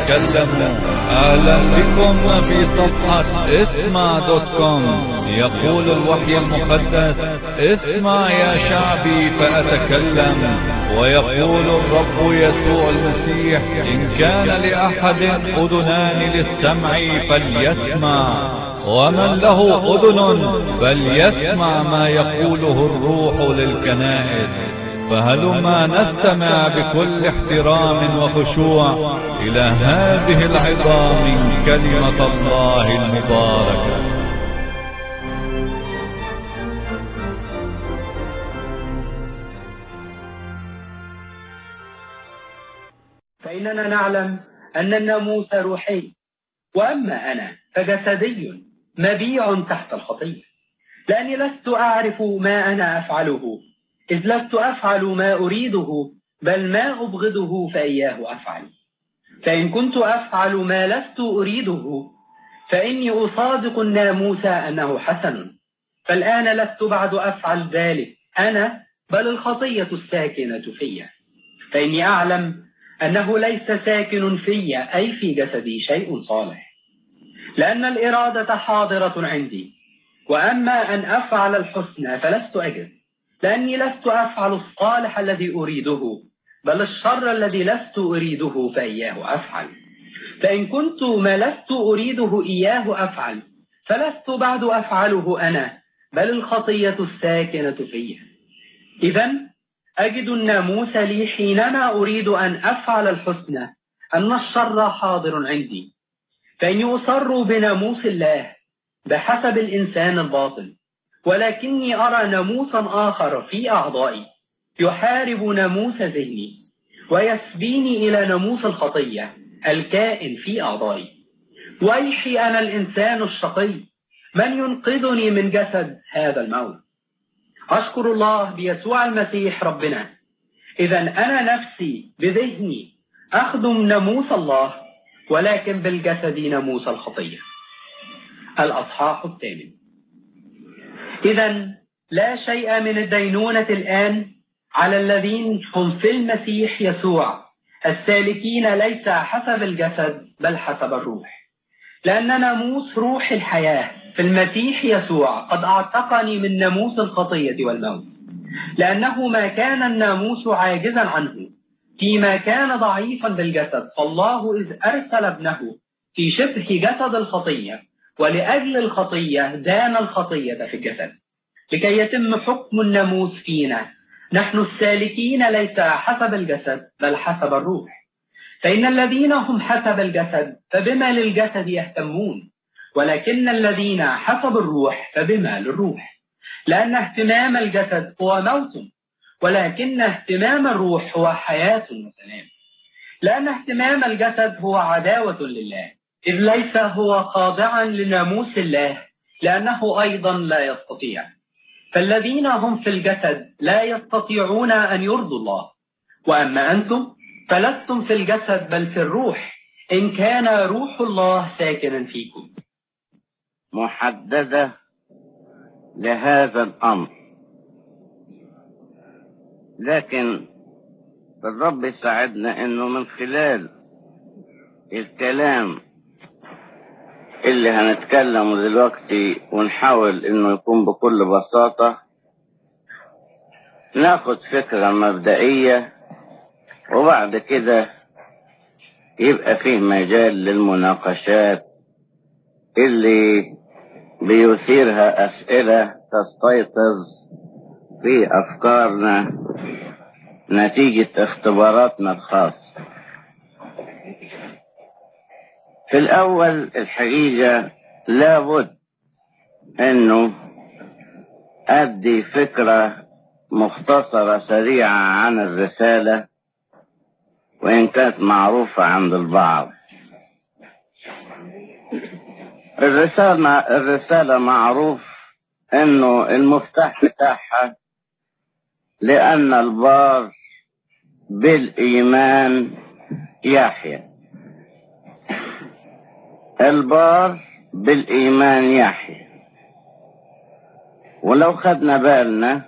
فأتكلم أهلا بكم في صفحة اسمع دوت كوم يقول الوحي المقدس اسمع يا شعبي فأتكلم ويقول الرب يسوع المسيح إن كان لأحد أذنان للسمع فليسمع ومن له أذن فليسمع ما يقوله الروح للكنائس فهلما نستمع بكل احترام وخشوع إلى هذه العظام من كلمة الله المباركة فإننا نعلم أن الناموس روحي وأما أنا فجسدي مبيع تحت الخطية لأني لست أعرف ما أنا أفعله إذ لست أفعل ما أريده بل ما أبغضه فإياه أفعل فإن كنت أفعل ما لست أريده فإني أصادق الناموس أنه حسن فالآن لست بعد أفعل ذلك أنا بل الخطية الساكنة في فإني أعلم أنه ليس ساكن في أي في جسدي شيء صالح لأن الإرادة حاضرة عندي وأما أن أفعل الحسنى فلست أجد لأني لست أفعل الصالح الذي أريده بل الشر الذي لست أريده فإياه أفعل فإن كنت ما لست أريده إياه أفعل فلست بعد أفعله أنا بل الخطية الساكنة فيه إذا أجد الناموس لي حينما أريد أن أفعل الحسنى أن الشر حاضر عندي فإني أصر بناموس الله بحسب الإنسان الباطل ولكني أرى ناموسا آخر في أعضائي يحارب ناموس ذهني ويسبيني إلى ناموس الخطية الكائن في أعضائي ويحي أنا الإنسان الشقي من ينقذني من جسد هذا الموت أشكر الله بيسوع المسيح ربنا إذا أنا نفسي بذهني أخدم ناموس الله ولكن بالجسد ناموس الخطية الأصحاح الثامن إذا لا شيء من الدينونة الآن على الذين هم في المسيح يسوع السالكين ليس حسب الجسد بل حسب الروح لأن ناموس روح الحياة في المسيح يسوع قد أعتقني من ناموس الخطية والموت لأنه ما كان الناموس عاجزا عنه فيما كان ضعيفا بالجسد فالله إذ أرسل ابنه في شبه جسد الخطية ولأجل الخطية دان الخطية في الجسد لكي يتم حكم الناموس فينا نحن السالكين ليس حسب الجسد بل حسب الروح فإن الذين هم حسب الجسد فبما للجسد يهتمون ولكن الذين حسب الروح فبما للروح لأن اهتمام الجسد هو موت ولكن اهتمام الروح هو حياة وسلام لأن اهتمام الجسد هو عداوة لله إذ ليس هو خاضعا لناموس الله لأنه أيضا لا يستطيع فالذين هم في الجسد لا يستطيعون أن يرضوا الله وأما أنتم فلستم في الجسد بل في الروح إن كان روح الله ساكنا فيكم محددة لهذا الأمر لكن الرب يساعدنا انه من خلال الكلام اللي هنتكلمه دلوقتي ونحاول انه يكون بكل بساطة ناخد فكرة مبدئية وبعد كده يبقى فيه مجال للمناقشات اللي بيثيرها أسئلة تستيقظ في أفكارنا نتيجة اختباراتنا الخاصة في الأول الحقيقة لابد أنه أدي فكرة مختصرة سريعة عن الرسالة وإن كانت معروفة عند البعض الرسالة الرسالة معروف انه المفتاح بتاعها لان البار بالايمان يحيا البار بالايمان يحيا ولو خدنا بالنا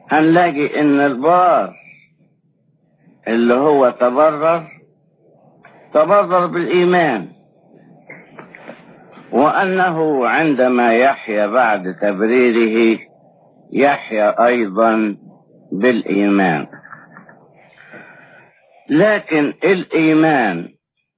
هنلاقي ان البار اللي هو تبرر تبرر بالإيمان وأنه عندما يحيا بعد تبريره يحيا أيضا بالإيمان لكن الإيمان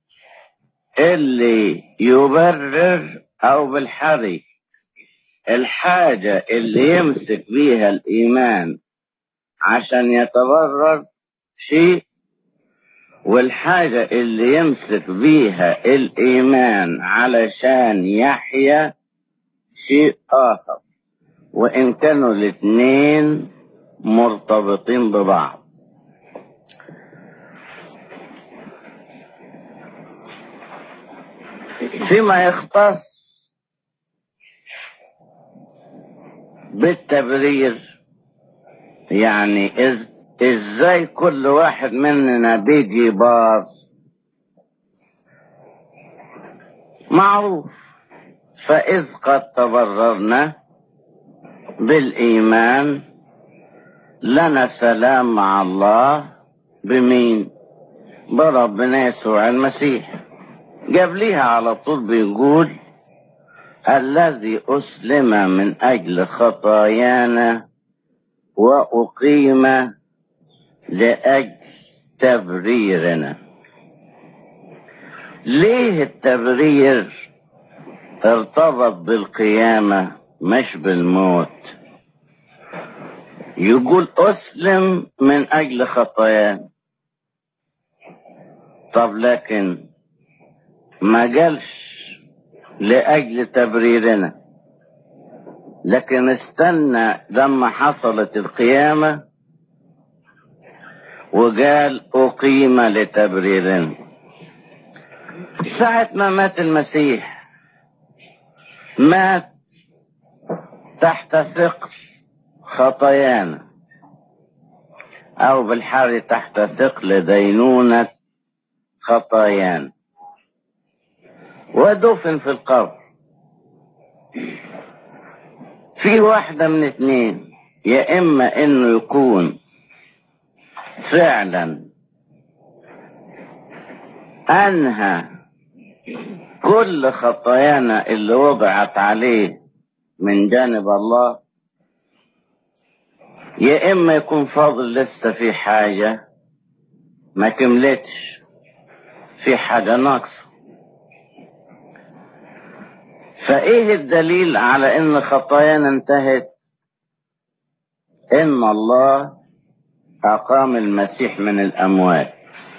اللي يبرر أو بالحري الحاجة اللي يمسك بيها الإيمان عشان يتبرر شيء والحاجة اللي يمسك بيها الإيمان علشان يحيا شيء آخر وإن كانوا الاثنين مرتبطين ببعض فيما يختص بالتبرير يعني إز ازاي كل واحد مننا بيجي بار معروف فإذ قد تبررنا بالإيمان لنا سلام مع الله بمين بربنا يسوع المسيح جاب ليها على طول بيقول الذي أسلم من أجل خطايانا وأقيم لأجل تبريرنا ليه التبرير ارتبط بالقيامة مش بالموت يقول أسلم من أجل خطايانا طب لكن ما قالش لأجل تبريرنا لكن استنى لما حصلت القيامة وقال أقيم لتبريرنا ساعة ما مات المسيح مات تحت ثقل خطايانا أو بالحر تحت ثقل دينونة خطايانا ودفن في القبر في واحدة من اتنين يا إما إنه يكون فعلا أنهى كل خطايانا اللي وضعت عليه من جانب الله يا إما يكون فاضل لسه في حاجة ما كملتش في حاجة ناقصة فإيه الدليل على إن خطايانا انتهت إن الله أقام المسيح من الأموات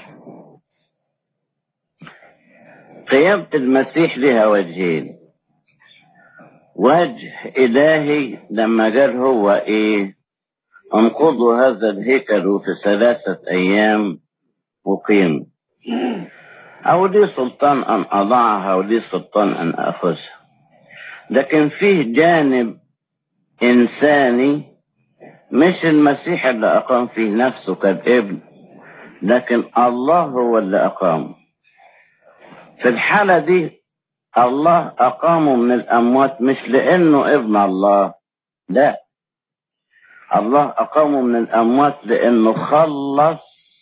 قيامة المسيح لها وجهين وجه إلهي لما قال هو إيه انقضوا هذا الهيكل في ثلاثة أيام وقيم أو لي سلطان أن أضعها ولي سلطان أن أخذها لكن فيه جانب إنساني مش المسيح اللي أقام فيه نفسه كالابن لكن الله هو اللي أقامه في الحالة دي الله أقامه من الأموات مش لأنه ابن الله لا الله أقامه من الأموات لأنه خلص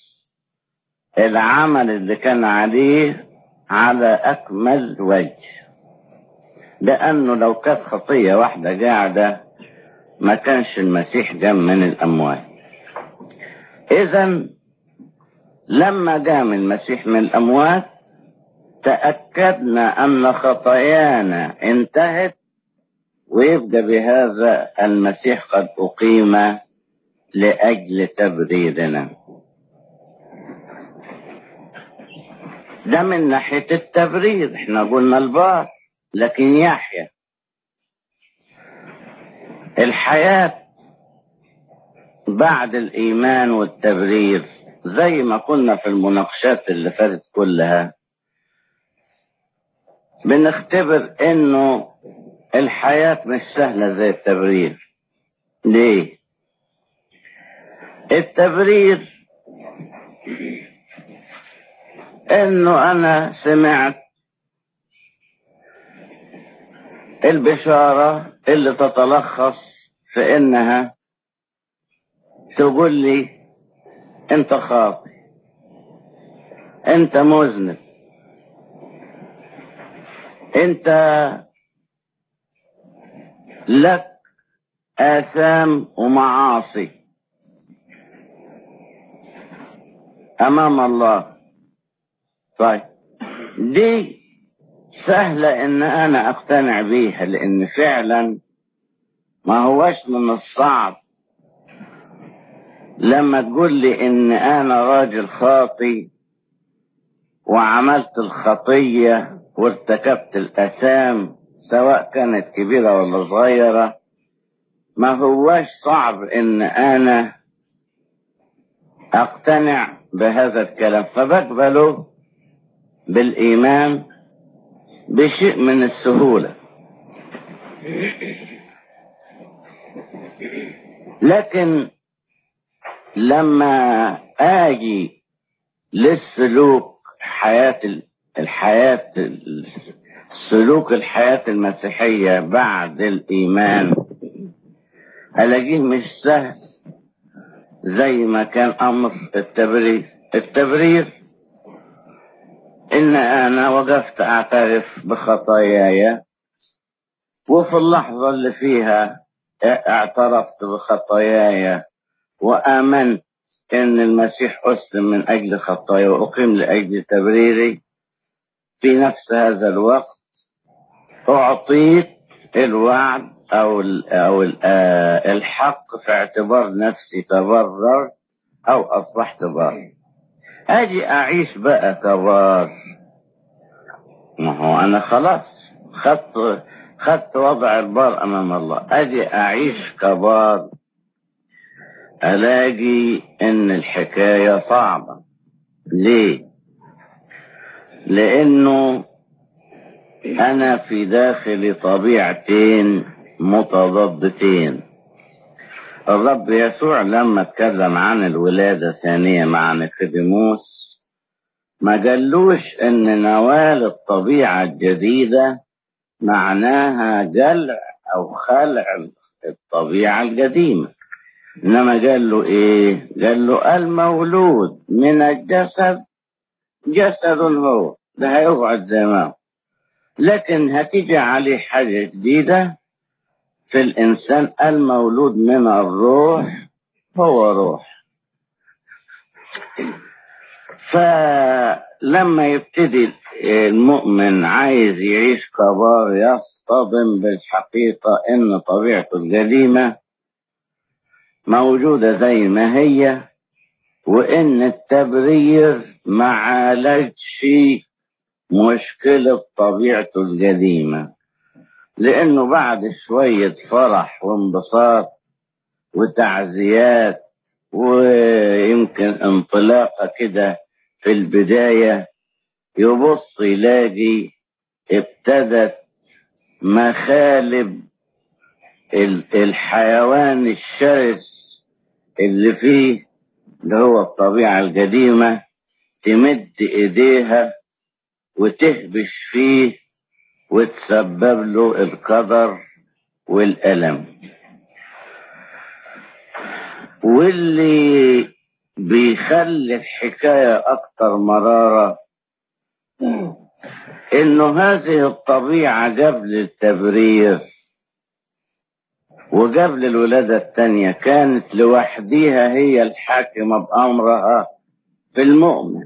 العمل اللي كان عليه على أكمل وجه لأنه لو كانت خطية واحدة قاعدة ما كانش المسيح جم من الأموات إذا لما قام المسيح من الأموات تأكدنا أن خطايانا انتهت ويبقى بهذا المسيح قد أقيم لأجل تبريرنا ده من ناحية التبرير احنا قلنا البار لكن يحيى الحياة بعد الإيمان والتبرير زي ما كنا في المناقشات اللي فاتت كلها بنختبر انه الحياة مش سهلة زي التبرير ليه التبرير انه انا سمعت البشارة اللي تتلخص في انها تقول لي انت خاطئ انت مذنب انت لك آثام ومعاصي أمام الله طيب دي سهلة إن أنا أقتنع بيها لأن فعلا ما هوش من الصعب لما تقول لي إن أنا راجل خاطي وعملت الخطية وارتكبت الأثام سواء كانت كبيرة ولا صغيرة ما هواش صعب ان انا اقتنع بهذا الكلام فبقبله بالايمان بشيء من السهولة لكن لما اجي للسلوك حياة الحياة سلوك الحياة المسيحية بعد الإيمان ألاقيه مش سهل زي ما كان أمر التبرير التبرير إن أنا وقفت أعترف بخطاياي وفي اللحظة اللي فيها اعترفت بخطاياي وآمنت إن المسيح أسلم من أجل خطايا وأقيم لأجل تبريري في نفس هذا الوقت أعطيت الوعد أو ال أو ال الحق في اعتبار نفسي تبرر أو أصبحت بار أجي أعيش بقى كبار ما هو أنا خلاص خدت خدت وضع البار أمام الله أجي أعيش كبار ألاقي إن الحكاية صعبة ليه؟ لأنه أنا في داخل طبيعتين متضادتين الرب يسوع لما اتكلم عن الولادة ثانية مع نيقوديموس ما قالوش ان نوال الطبيعة الجديدة معناها جلع او خلع الطبيعة القديمة انما قال له ايه قال له المولود من الجسد جسد هو ده هيقعد زي ما هو لكن هتيجي عليه حاجة جديدة في الإنسان المولود من الروح هو روح فلما يبتدي المؤمن عايز يعيش كبار يصطدم بالحقيقة إن طبيعته القديمة موجودة زي ما هي وإن التبرير ما عالجش مشكلة طبيعته القديمة لأنه بعد شوية فرح وانبساط وتعزيات ويمكن انطلاقة كده في البداية يبص يلاقي ابتدت مخالب الحيوان الشرس اللي فيه اللي هو الطبيعة القديمة تمد ايديها وتهبش فيه وتسبب له القدر والألم واللي بيخلي الحكاية أكتر مرارة إنه هذه الطبيعة قبل التبرير وقبل الولادة الثانية كانت لوحديها هي الحاكمة بأمرها في المؤمن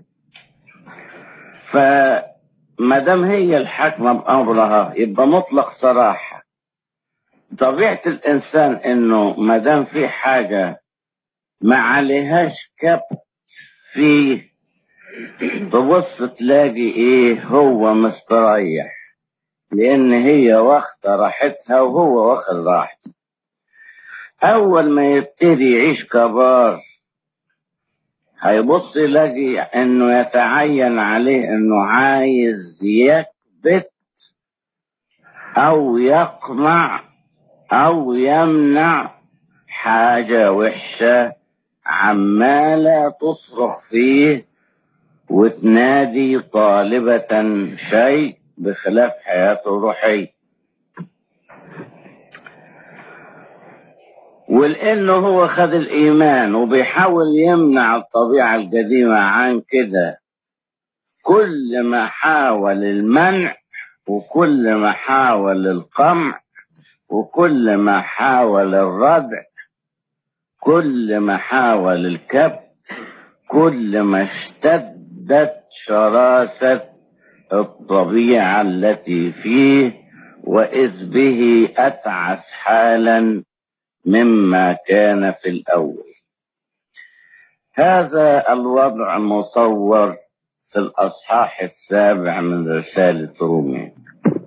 فما دام هي الحاكمة بأمرها يبقى مطلق صراحة طبيعة الإنسان إنه ما دام في حاجة ما عليهاش كبت فيه تبص تلاقي إيه هو مستريح لأن هي واخدة راحتها وهو واخد راحته أول ما يبتدي يعيش كبار هيبص يلاقي انه يتعين عليه انه عايز يكبت او يقمع او يمنع حاجة وحشة عمالة تصرخ فيه وتنادي طالبة شيء بخلاف حياته الروحية ولانه هو خد الايمان وبيحاول يمنع الطبيعة القديمة عن كده كل ما حاول المنع وكل ما حاول القمع وكل ما حاول الردع كل ما حاول الكبت كل ما اشتدت شراسة الطبيعة التي فيه وإذ به أتعس حالا مما كان في الأول هذا الوضع مصور في الأصحاح السابع من رسالة روميا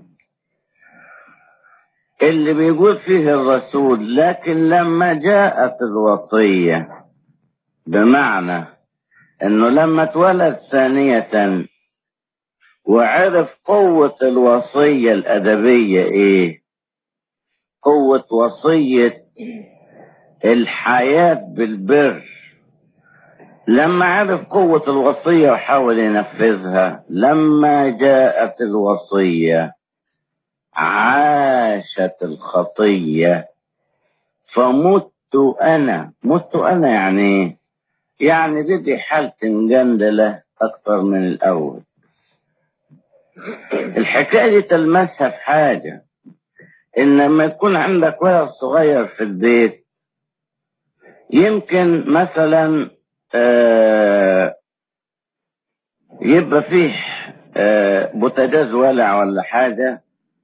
اللي بيقول فيه الرسول لكن لما جاءت الوصية بمعنى انه لما اتولد ثانية وعرف قوة الوصية الأدبية ايه قوة وصية الحياة بالبر لما عرف قوة الوصية وحاول ينفذها لما جاءت الوصية عاشت الخطية فمت أنا مت أنا يعني يعني بدي حالتي مجندلة أكثر من الأول الحكاية دي تلمسها في حاجة إن لما يكون عندك ولد صغير في البيت يمكن مثلا آه يبقى فيه آه بوتاجاز ولع ولا حاجة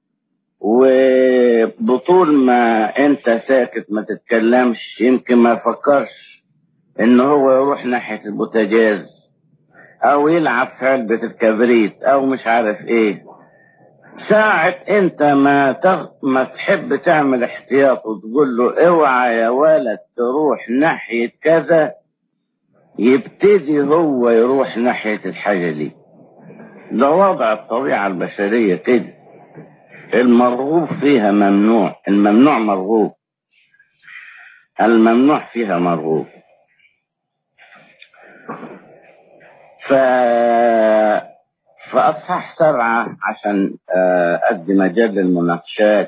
وبطول ما انت ساكت ما تتكلمش يمكن ما يفكرش ان هو يروح ناحية البوتاجاز او يلعب في علبة الكبريت او مش عارف ايه ساعة انت ما تغ... ما تحب تعمل احتياط وتقول له اوعى يا ولد تروح ناحية كذا يبتدي هو يروح ناحية الحاجة دي ده وضع الطبيعة البشرية كده المرغوب فيها ممنوع الممنوع مرغوب الممنوع فيها مرغوب ف فأصحح سبعة عشان أدي مجال للمناقشات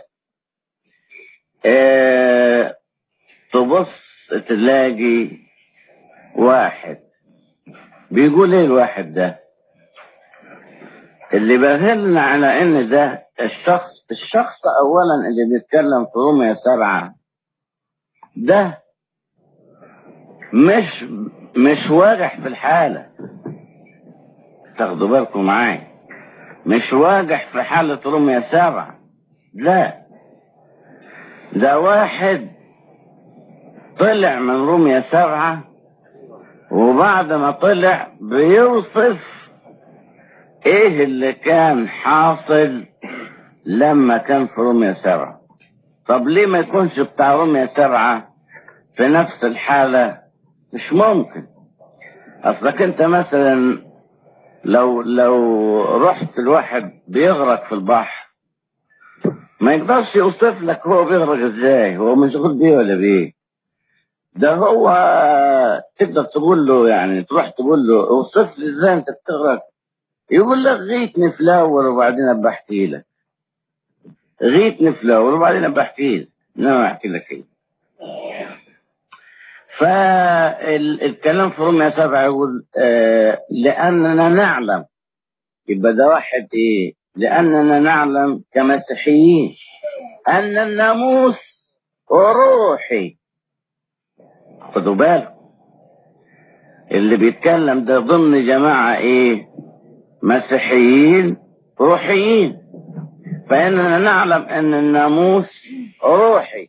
أه تبص تلاقي واحد بيقول ايه الواحد ده اللي بهلنا على ان ده الشخص الشخص اولا اللي بيتكلم في رومية سبعة ده مش مش واجح في الحالة تاخدوا بالكم معايا مش واجح في حالة رومية سبعة لا ده واحد طلع من رومية سبعة وبعد ما طلع بيوصف ايه اللي كان حاصل لما كان في رومية سبعة طب ليه ما يكونش بتاع رومية سبعة في نفس الحالة مش ممكن اصلك انت مثلا لو لو رحت الواحد بيغرق في البحر ما يقدرش يوصف لك هو بيغرق ازاي هو مشغول بيه ولا بيه ده هو تقدر تقول له يعني تروح تقول له اوصف لي ازاي انت بتغرق يقول لك غيتني في الاول وبعدين ابقى احكي لك غيتني في الاول وبعدين ابقى احكي لك انما احكي لك ايه فالكلام في رومية سبعة يقول آه لأننا نعلم يبقى ده واحد إيه لأننا نعلم كمسيحيين أن الناموس روحي خدوا بالكم اللي بيتكلم ده ضمن جماعة إيه مسيحيين روحيين فإننا نعلم أن الناموس روحي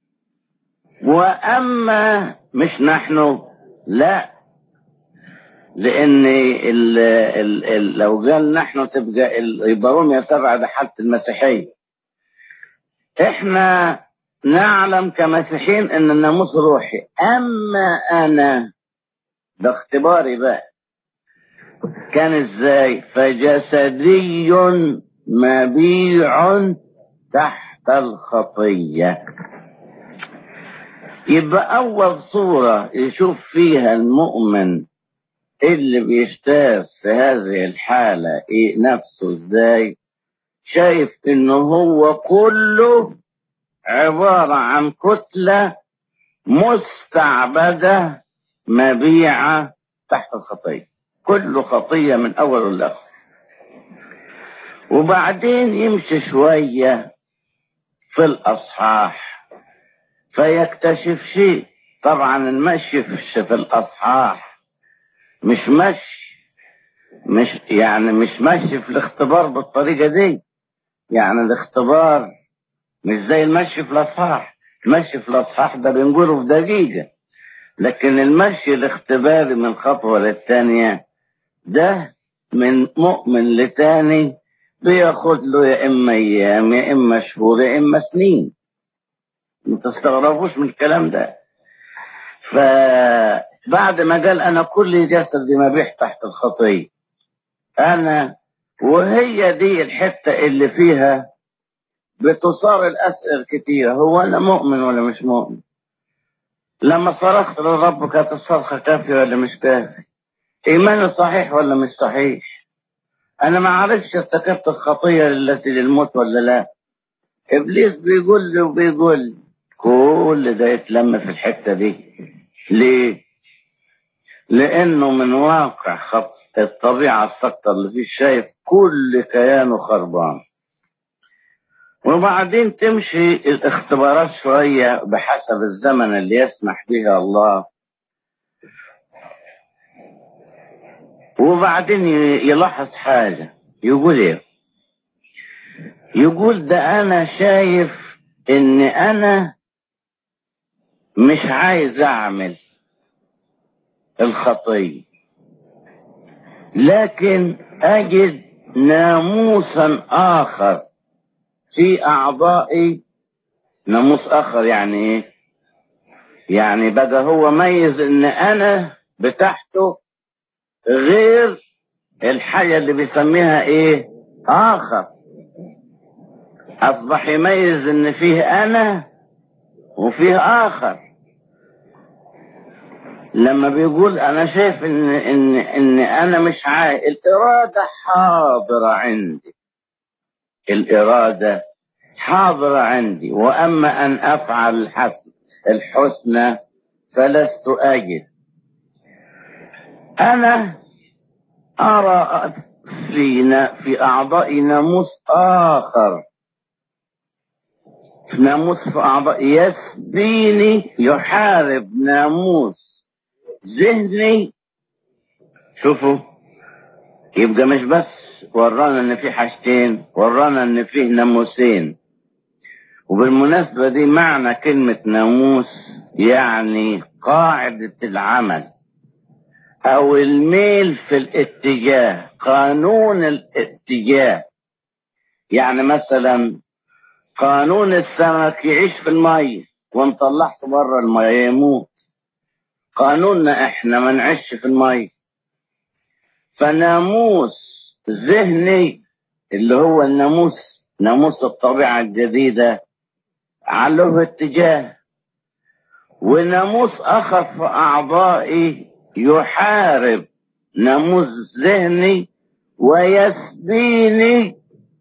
وأما مش نحن لا لأن ال ال ال لو قال نحن تبقى يبقى رومية سبعة ده حالة المسيحية احنا نعلم كمسيحيين ان الناموس روحي اما انا ده اختباري بقى كان ازاي فجسدي مبيع تحت الخطيه يبقى أول صورة يشوف فيها المؤمن اللي بيجتاز في هذه الحالة إيه نفسه إزاي شايف إنه هو كله عبارة عن كتلة مستعبدة مبيعة تحت الخطية كل خطية من أول لآخر وبعدين يمشي شوية في الأصحاح فيكتشف شيء طبعا المشي في في الأصحاح مش مشي مش يعني مش مشي في الاختبار بالطريقة دي يعني الاختبار مش زي المشي في الأصحاح المشي في الأصحاح ده بنقوله في دقيقة لكن المشي الاختباري من خطوة للتانية ده من مؤمن لتاني بياخد له يا إما أيام يا إما شهور يا إما سنين ما تستغربوش من الكلام ده فبعد ما قال أنا كل جسدي مبيح تحت الخطية أنا وهي دي الحتة اللي فيها بتصار الأسئلة كتيرة هو أنا مؤمن ولا مش مؤمن لما صرخت للرب كانت الصرخة كافية ولا مش كافية إيماني صحيح ولا مش صحيح أنا ما عرفش ارتكبت الخطية التي للموت ولا لا إبليس بيقول لي وبيقول لي كل ده يتلم في الحتة دي ليه؟ لأنه من واقع خط الطبيعة السكتة اللي فيه شايف كل كيانه خربان وبعدين تمشي الاختبارات شوية بحسب الزمن اللي يسمح به الله وبعدين يلاحظ حاجة يقول ايه يقول ده انا شايف ان انا مش عايز اعمل الخطية لكن اجد ناموسا اخر في اعضائي ناموس اخر يعني ايه يعني بقى هو ميز ان انا بتاعته غير الحاجة اللي بيسميها ايه اخر اصبح يميز ان فيه انا وفيه اخر لما بيقول انا شايف ان ان ان انا مش عايز الاراده حاضره عندي الاراده حاضره عندي واما ان افعل الحسن الحسنى فلست اجد انا ارى في في اعضاء ناموس اخر ناموس في اعضاء يسبيني يحارب ناموس ذهني شوفوا يبقى مش بس ورانا ان في حاجتين ورانا ان فيه ناموسين وبالمناسبة دي معنى كلمة ناموس يعني قاعدة العمل او الميل في الاتجاه قانون الاتجاه يعني مثلا قانون السمك يعيش في المية وان طلعته بره المية يموت قانوننا احنا ما نعيش في المية فناموس ذهني اللي هو الناموس ناموس الطبيعة الجديدة على اتجاه وناموس اخر في اعضائي يحارب ناموس ذهني ويسبيني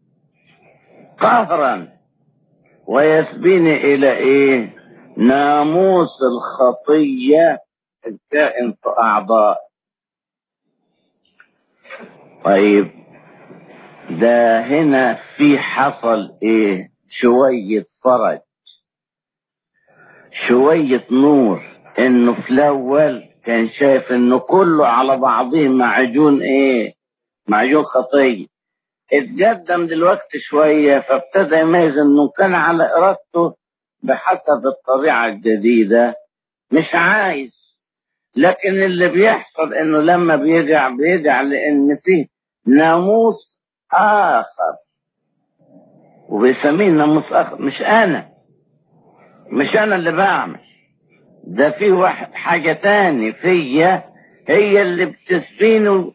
قهرا ويسبيني الى ايه ناموس الخطية الكائن في اعضاء طيب ده هنا في حصل ايه شوية فرج شوية نور انه في الاول كان شايف انه كله على بعضه معجون ايه معجون خطية اتقدم دلوقتي شوية فابتدى يميز انه كان على ارادته بحسب الطبيعة الجديدة مش عايز لكن اللي بيحصل انه لما بيرجع بيرجع لان فيه ناموس اخر وبيسميه ناموس اخر مش انا مش انا اللي بعمل ده في واحد حاجة تاني فيا هي اللي بتسبيني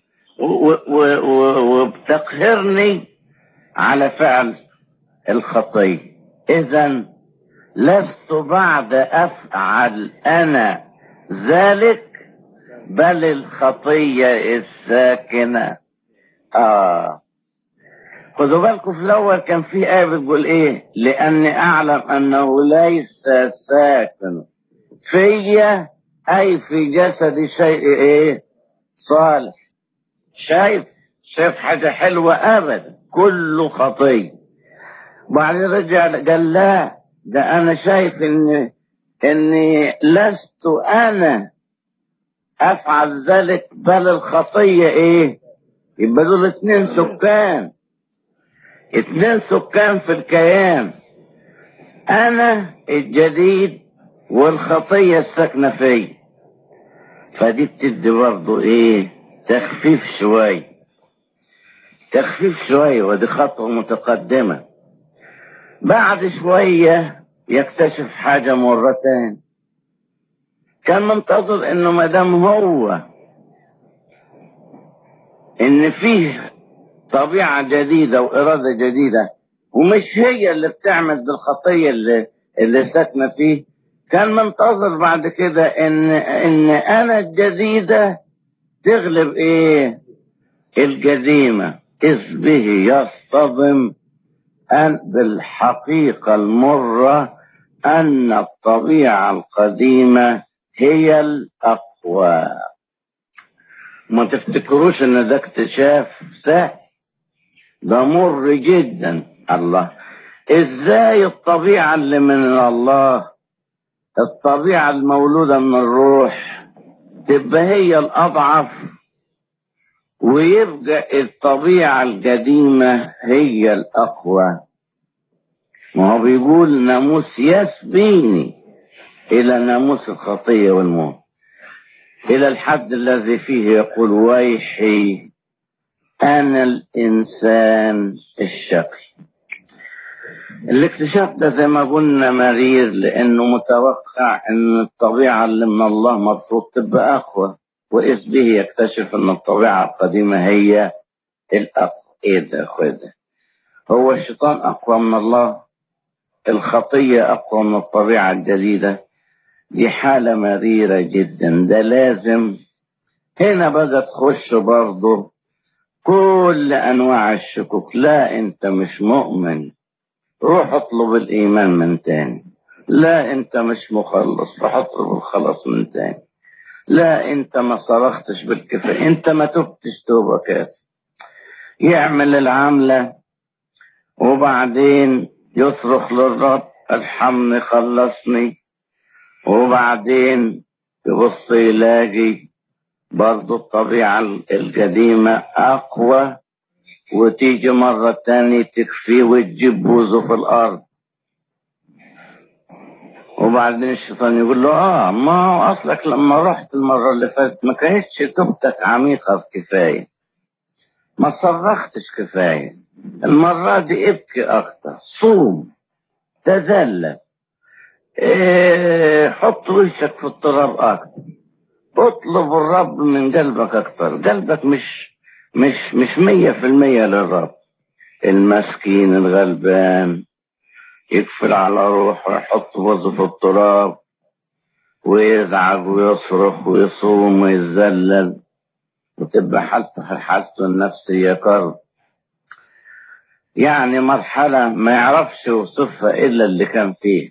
وبتقهرني على فعل الخطية اذا لست بعد افعل انا ذلك بل الخطية الساكنة اه خدوا بالكم في الاول كان في ايه بتقول ايه لاني اعلم انه ليس ساكن فيا اي في جسدي شيء ايه صالح شايف شايف حاجة حلوة ابدا كله خطية وبعدين رجع قال لا ده انا شايف ان اني لست انا افعل ذلك بل الخطية ايه يبقى دول اتنين سكان اتنين سكان في الكيان انا الجديد والخطية الساكنة فيه فدي بتدي برضه ايه تخفيف شوية تخفيف شوية ودي خطوة متقدمة بعد شوية يكتشف حاجة مرتين كان منتظر انه مدام هو ان فيه طبيعة جديدة وإرادة جديدة ومش هي اللي بتعمل بالخطية اللي, اللي ساكنة فيه كان منتظر بعد كده ان ان انا الجديدة تغلب ايه القديمة اذ به يصطدم أن بالحقيقة المرة أن الطبيعة القديمة هي الأقوى ما تفتكروش ان ده اكتشاف سهل ده مر جدا الله ازاي الطبيعة اللي من الله الطبيعة المولودة من الروح تبقى هي الأضعف ويبقى الطبيعة القديمة هي الأقوى ما هو بيقول ناموس يسبيني إلى ناموس الخطية والموت إلى الحد الذي فيه يقول ويحي أنا الإنسان الشقي الاكتشاف ده زي ما قلنا مرير لأنه متوقع أن الطبيعة اللي من الله مفروض تبقى أقوى وإذ به يكتشف أن الطبيعة القديمة هي الأقوى إيه ده أخوي ده هو الشيطان أقوى من الله الخطية أقوى من الطبيعة الجديدة دي حالة مريرة جدا ده لازم هنا بقى تخش برضه كل أنواع الشكوك لا أنت مش مؤمن روح اطلب الإيمان من تاني لا أنت مش مخلص روح اطلب الخلاص من تاني لا أنت ما صرختش بالكفاية أنت ما تبتش توبة كافي يعمل العملة وبعدين يصرخ للرب ارحمني خلصني وبعدين يبص يلاقي برضو الطبيعة القديمة أقوى وتيجي مرة تانية تكفيه وتجيب بوزه في الأرض وبعدين الشيطان يقول له اه ما هو اصلك لما رحت المرة اللي فاتت ما كانتش توبتك عميقة كفاية ما صرختش كفاية المرة دي ابكي اكتر صوم تذلل إيه حط وشك في التراب اكتر اطلب الرب من قلبك اكتر قلبك مش مش مش مية في المية للرب المسكين الغلبان يقفل على روحه ويحط وزه في التراب ويزعج ويصرخ ويصوم ويتذلل وتبقى حالته حالته النفسية كرب يعني مرحلة ما يعرفش يوصفها إلا اللي كان فيه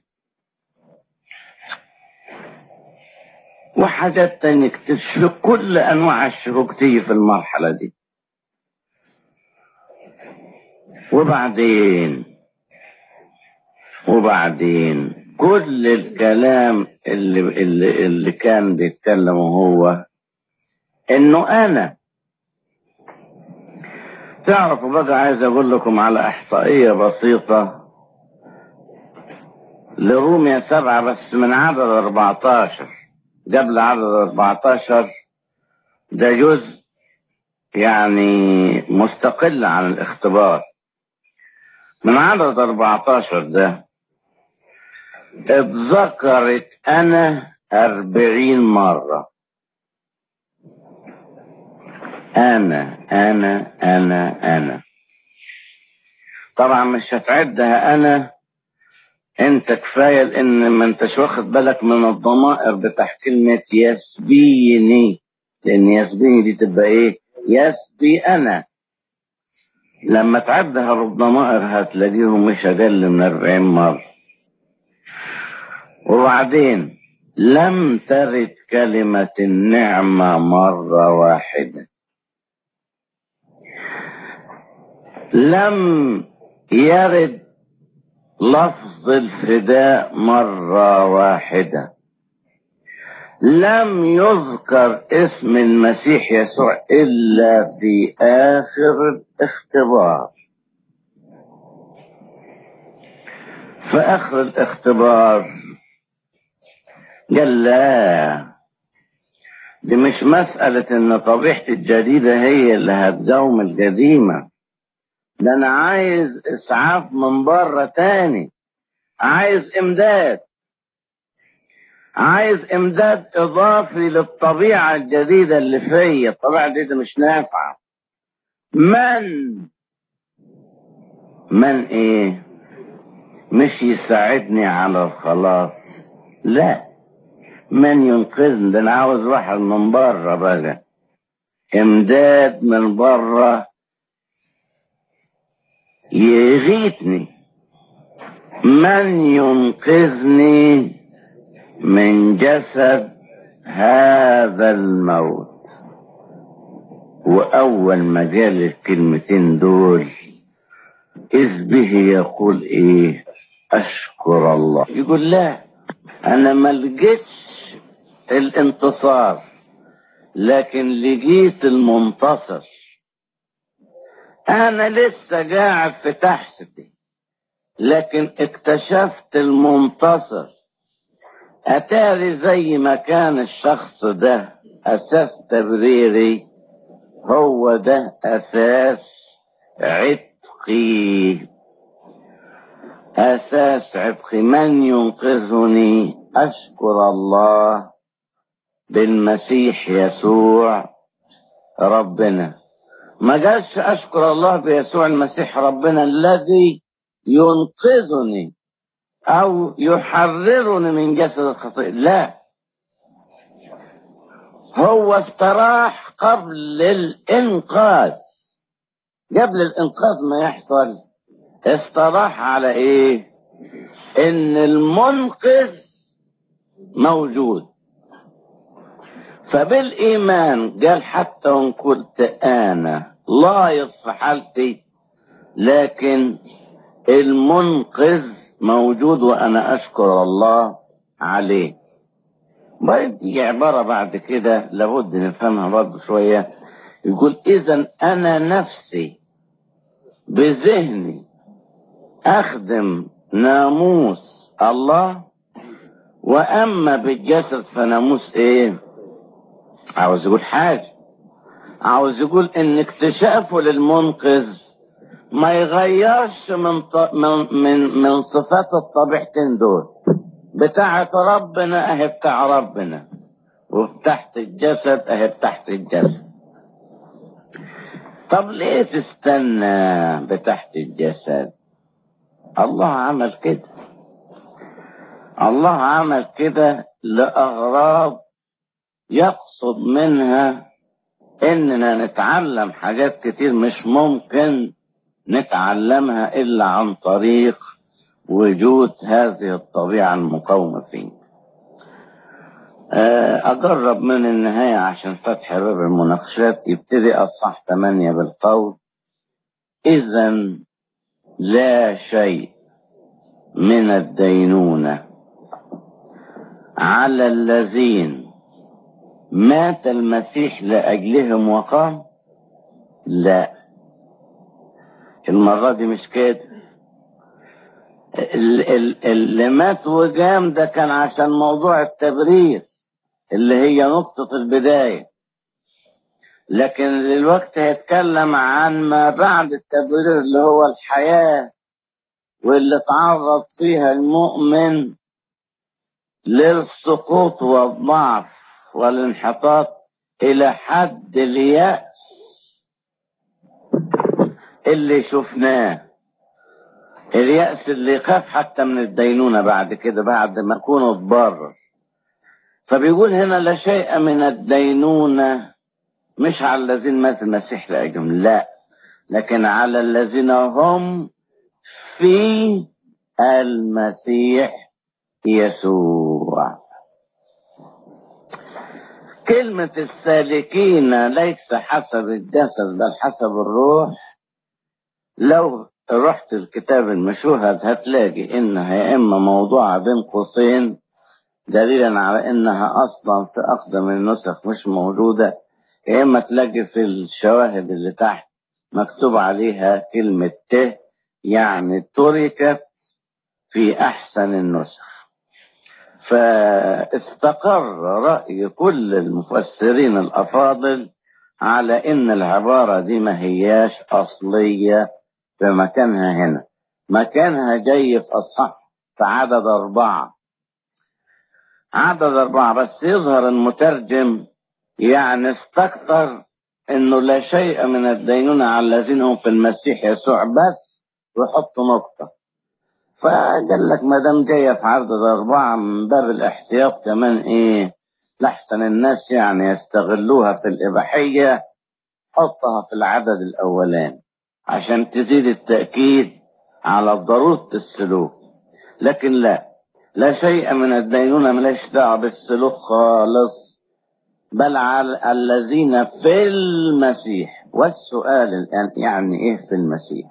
وحاجات تانية تشفي كل أنواع الشكوك تيجي في المرحلة دي وبعدين وبعدين كل الكلام اللي, اللي, اللي كان بيتكلمه هو انه انا تعرفوا بقى عايز اقول لكم على احصائية بسيطة لروميا سبعة بس من عدد 14 قبل عدد 14 ده جزء يعني مستقل عن الاختبار من عدد 14 ده اتذكرت انا أربعين مرة انا انا انا انا طبعا مش هتعدها انا انت كفاية لان ما انتش واخد بالك من الضمائر بتاع كلمة يسبيني لان يسبيني دي تبقى ايه يسبي انا لما تعدها بالضمائر هتلاقيهم مش اقل من أربعين مرة وبعدين لم ترد كلمة النعمة مرة واحدة لم يرد لفظ الفداء مرة واحدة لم يذكر اسم المسيح يسوع إلا في آخر الاختبار في آخر الاختبار قال لا دي مش مسألة إن طبيعتي الجديدة هي اللي هتزوم القديمة ده أنا عايز إسعاف من بره تاني عايز إمداد عايز إمداد إضافي للطبيعة الجديدة اللي فيا الطبيعة الجديدة مش نافعة من من إيه مش يساعدني على الخلاص لا من ينقذني ده انا عاوز واحد من بره بقى امداد من بره يغيثني من ينقذني من جسد هذا الموت واول ما جال الكلمتين دول اذ به يقول ايه اشكر الله يقول لا انا ما لقيتش الانتصار لكن لقيت المنتصر انا لسه قاعد في تحتي لكن اكتشفت المنتصر اتاري زي ما كان الشخص ده اساس تبريري هو ده اساس عتقي اساس عتقي من ينقذني اشكر الله بالمسيح يسوع ربنا ما قالش اشكر الله بيسوع المسيح ربنا الذي ينقذني او يحررني من جسد الخطيئة لا هو استراح قبل الانقاذ قبل الانقاذ ما يحصل استراح على ايه ان المنقذ موجود فبالإيمان قال حتى وإن كنت أنا لايص في حالتي لكن المنقذ موجود وأنا أشكر الله عليه بدي عبارة بعد كده لابد نفهمها برضه شوية يقول إذا أنا نفسي بذهني أخدم ناموس الله وأما بالجسد فناموس إيه عاوز يقول حاجة عاوز يقول ان اكتشافه للمنقذ ما يغيرش من ط... من من, من صفات الطبيعتين دول بتاعة ربنا اهي بتاع ربنا وبتحت الجسد اهي بتحت الجسد طب ليه تستنى بتحت الجسد الله عمل كده الله عمل كده لأغراض يقصد منها اننا نتعلم حاجات كتير مش ممكن نتعلمها الا عن طريق وجود هذه الطبيعة المقاومة فيه اجرب من النهاية عشان فتح باب المناقشات يبتدي اصح 8 بالقول اذا لا شيء من الدينونة على الذين مات المسيح لأجلهم وقام لا المرة دي مش كده اللي مات وقام ده كان عشان موضوع التبرير اللي هي نقطة البداية لكن دلوقتي هيتكلم عن ما بعد التبرير اللي هو الحياة واللي تعرض فيها المؤمن للسقوط والضعف والانحطاط إلى حد اليأس اللي شفناه اليأس اللي يخاف حتى من الدينونة بعد كده بعد ما يكون اتضرر فبيقول هنا لا شيء من الدينونة مش على الذين مات المسيح لأجلهم لا لكن على الذين هم في المسيح يسوع كلمة السالكين ليس حسب الجسد بل حسب الروح لو رحت الكتاب المشوهد هتلاقي انها يا اما موضوعة بين قوسين دليلا على انها اصلا في اقدم النسخ مش موجودة يا اما تلاقي في الشواهد اللي تحت مكتوب عليها كلمة ت يعني تركت في احسن النسخ فاستقر رأي كل المفسرين الافاضل على ان العبارة دي ما هياش اصلية في مكانها هنا مكانها جاي في اصحاح في عدد اربعة عدد اربعة بس يظهر المترجم يعني استكثر انه لا شيء من الدينونة على الذين هم في المسيح يسوع بس ويحط نقطة فقال لك ما دام جايه في عدد اربعه من باب الاحتياط كمان ايه لحسن الناس يعني يستغلوها في الاباحيه حطها في العدد الاولاني عشان تزيد التاكيد على ضروره السلوك لكن لا لا شيء من الدينونه ملاش دعوه بالسلوك خالص بل على الذين في المسيح والسؤال الان يعني ايه في المسيح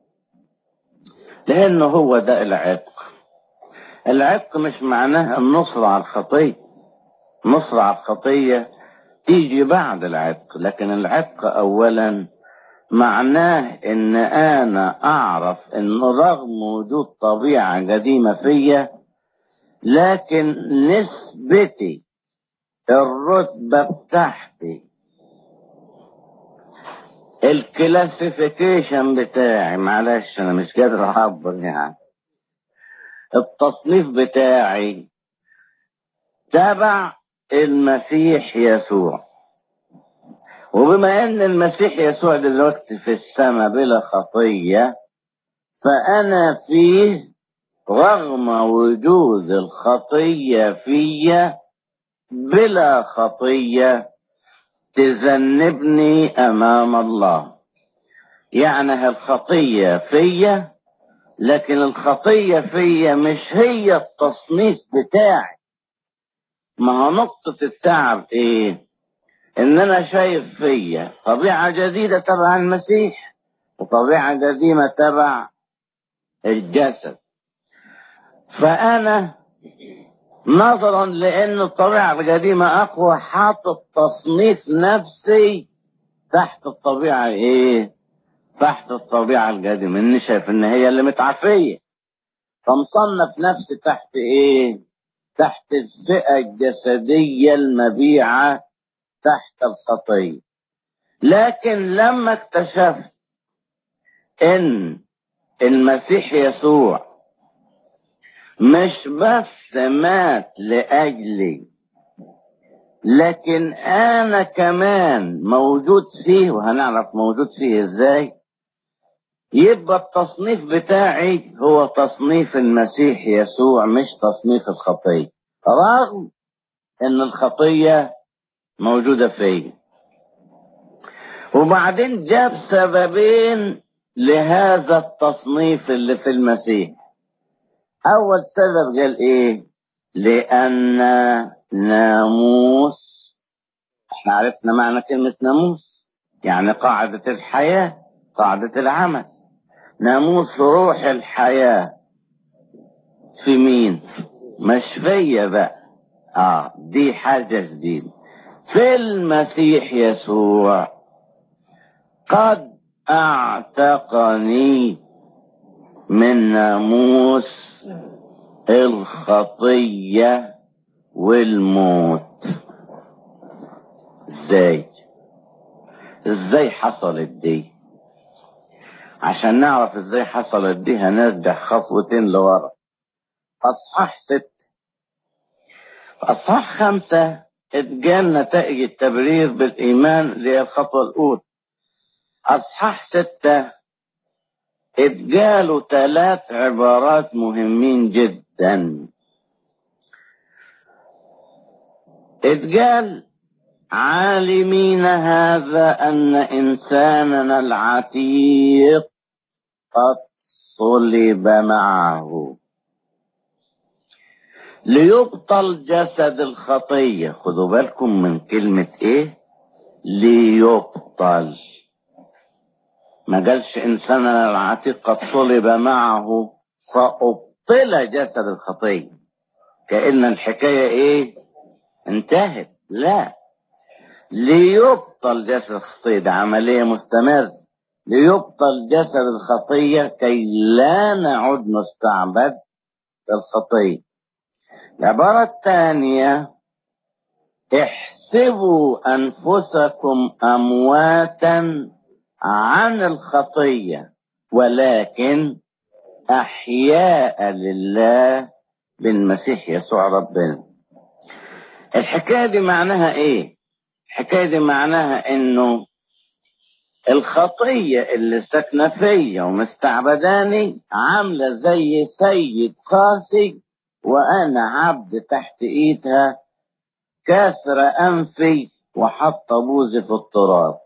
لأنه هو ده العتق العتق مش معناه النصر على الخطية نصر على الخطية تيجي بعد العتق لكن العتق أولا معناه ان انا اعرف ان رغم وجود طبيعة قديمة فيا لكن نسبتي الرتبة بتاعتي الكلاسيفيكيشن بتاعي معلش انا مش قادر اعبر يعني التصنيف بتاعي تبع المسيح يسوع وبما ان المسيح يسوع دلوقتي في السماء بلا خطية فانا فيه رغم وجود الخطية فيا بلا خطيه تذنبني امام الله يعني الخطية فيا لكن الخطية فيا مش هي التصنيف بتاعي ما هو نقطة التعب ايه ان انا شايف فيا طبيعة جديدة تبع المسيح وطبيعة قديمة تبع الجسد فانا نظرا لان الطبيعة القديمة اقوى حاطط تصنيف نفسي تحت الطبيعة ايه تحت الطبيعة القديمة اني شايف ان هي اللي متعافية فمصنف نفسي تحت ايه تحت الفئة الجسدية المبيعة تحت الخطية لكن لما اكتشفت ان المسيح يسوع مش بس مات لأجلي لكن أنا كمان موجود فيه وهنعرف موجود فيه إزاي يبقى التصنيف بتاعي هو تصنيف المسيح يسوع مش تصنيف الخطية رغم ان الخطية موجودة فيا وبعدين جاب سببين لهذا التصنيف اللي في المسيح اول سبب قال ايه لان ناموس احنا عرفنا معنى كلمة ناموس يعني قاعدة الحياة قاعدة العمل ناموس روح الحياة في مين مش فيا بقى اه دي حاجة جديدة في المسيح يسوع قد اعتقني من ناموس الخطية والموت ازاي ازاي حصلت دي عشان نعرف ازاي حصلت دي هنرجع خطوتين لورا اصحاح ست اصحاح خمسة اتجال نتائج التبرير بالايمان اللي هي الخطوة الاولى اصحاح ستة اتجالوا ثلاث عبارات مهمين جدا اتقال عالمين هذا أن إنساننا العتيق قد صلب معه ليبطل جسد الخطية خدوا بالكم من كلمة ايه ليبطل ما قالش إنساننا العتيق قد صلب معه فأبطل جسد الخطية كأن الحكاية إيه انتهت لا ليبطل جسد الخطية ده عملية مستمرة ليبطل جسد الخطية كي لا نعد نستعبد الخطية العبارة الثانية احسبوا أنفسكم أمواتا عن الخطية ولكن أحياء لله بالمسيح يسوع ربنا الحكاية دي معناها ايه الحكاية دي معناها انه الخطية اللي ساكنة فيا ومستعبداني عاملة زي سيد قاسي وأنا عبد تحت إيدها كاسر أنفي وحط بوزي في التراب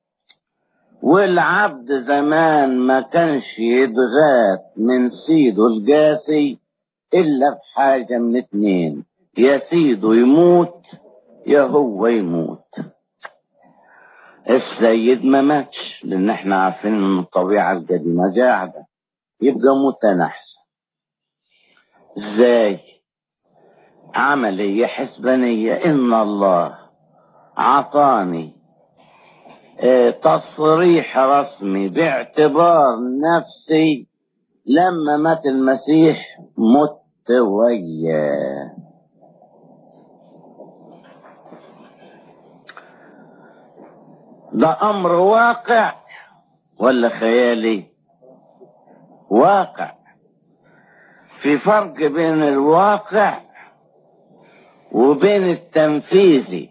والعبد زمان ما كانش يتغات من سيده الجاسي إلا بحاجة من اتنين يا سيده يموت يا هو يموت السيد ما ماتش لان احنا عارفين ان الطبيعة القديمة قاعدة يبقى موتنا احسن ازاي عملية حسبانية ان الله عطاني اه تصريح رسمي باعتبار نفسي لما مات المسيح مت وياه ده امر واقع ولا خيالي واقع في فرق بين الواقع وبين التنفيذي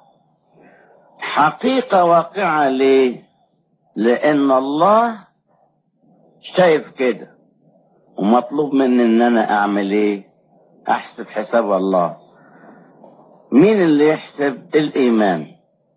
حقيقة واقعة ليه لان الله شايف كده ومطلوب مني ان انا اعمل ايه احسب حساب الله مين اللي يحسب الايمان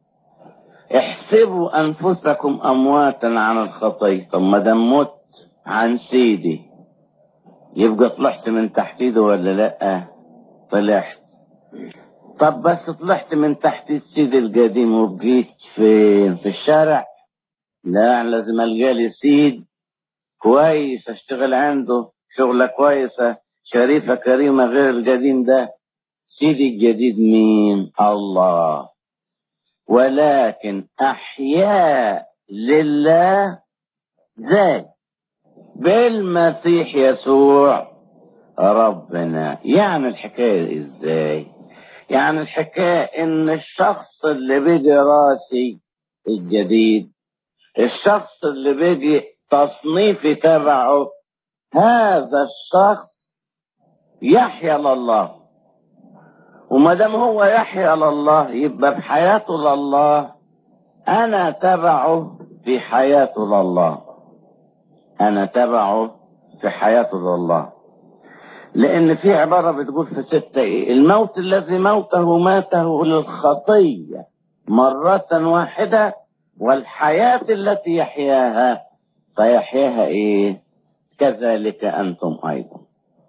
احسبوا انفسكم امواتا عن الخطيه طب ما دام مت عن سيدي يبقى طلعت من تحت ايده ولا لا طلعت طب بس طلعت من تحت السيد القديم وبقيت فين في الشارع لا لازم القى لي سيد كويس اشتغل عنده شغله كويسه شريفه كريمه غير القديم ده سيدي الجديد مين الله ولكن أحياء لله زي بالمسيح يسوع ربنا يعني الحكاية ازاي يعني الحكاية ان الشخص اللي بيجي راسي الجديد الشخص اللي بيجي تصنيفي تبعه هذا الشخص يحيا لله وما دام هو يحيا لله يبقى بحياته لله انا تبعه في حياته لله انا تبعه في حياته لله لان في عبارة بتقول في ستة ايه الموت الذي موته ماته للخطية مرة واحدة والحياة التي يحياها فيحياها ايه كذلك انتم ايضا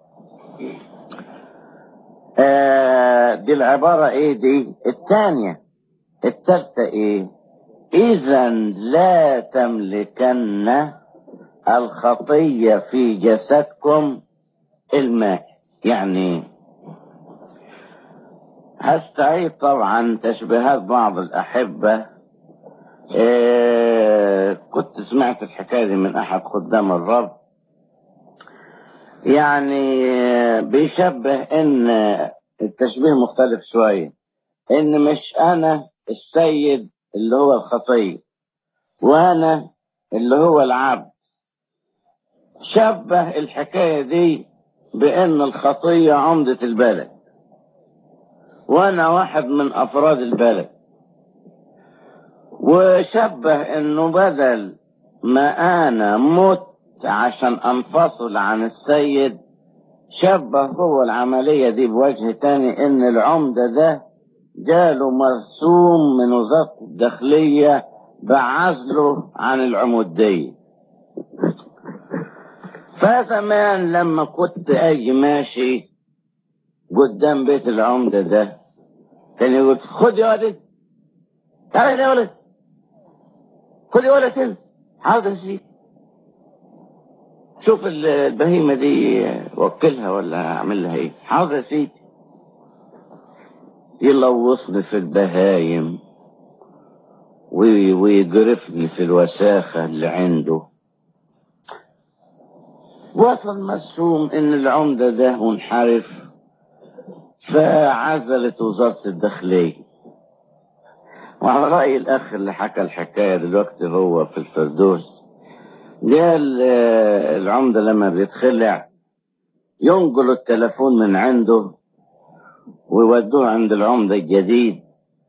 آه دي العبارة ايه دي الثانية الثالثة ايه اذا لا تملكن الخطية في جسدكم الماء يعني هستعيد طبعا تشبيهات بعض الأحبة إيه كنت سمعت الحكاية دي من أحد خدام الرب يعني بيشبه إن التشبيه مختلف شوية إن مش أنا السيد اللي هو الخطية وأنا اللي هو العبد شبه الحكاية دي بأن الخطية عمدة البلد وأنا واحد من أفراد البلد وشبه أنه بدل ما أنا مت عشان أنفصل عن السيد شبه هو العملية دي بوجه تاني أن العمدة ده جاله مرسوم من وزارة الداخلية بعزله عن العمودية فزمان لما كنت اجي ماشي قدام بيت العمدة ده كان يقول خد يا ولد تعال يا ولد خد يا ولد انت حاضر سيدي شوف البهيمة دي وكلها ولا اعمل لها ايه حاضر يا سيدي يلوصني في البهايم وي- ويجرفني في الوساخة اللي عنده وصل مسوم ان العمدة ده منحرف فعزلت وزارة الداخلية وعلى رأي الأخ اللي حكى الحكاية دلوقتي هو في الفردوس قال آه، العمدة لما بيتخلع ينقلوا التلفون من عنده ويودوه عند العمدة الجديد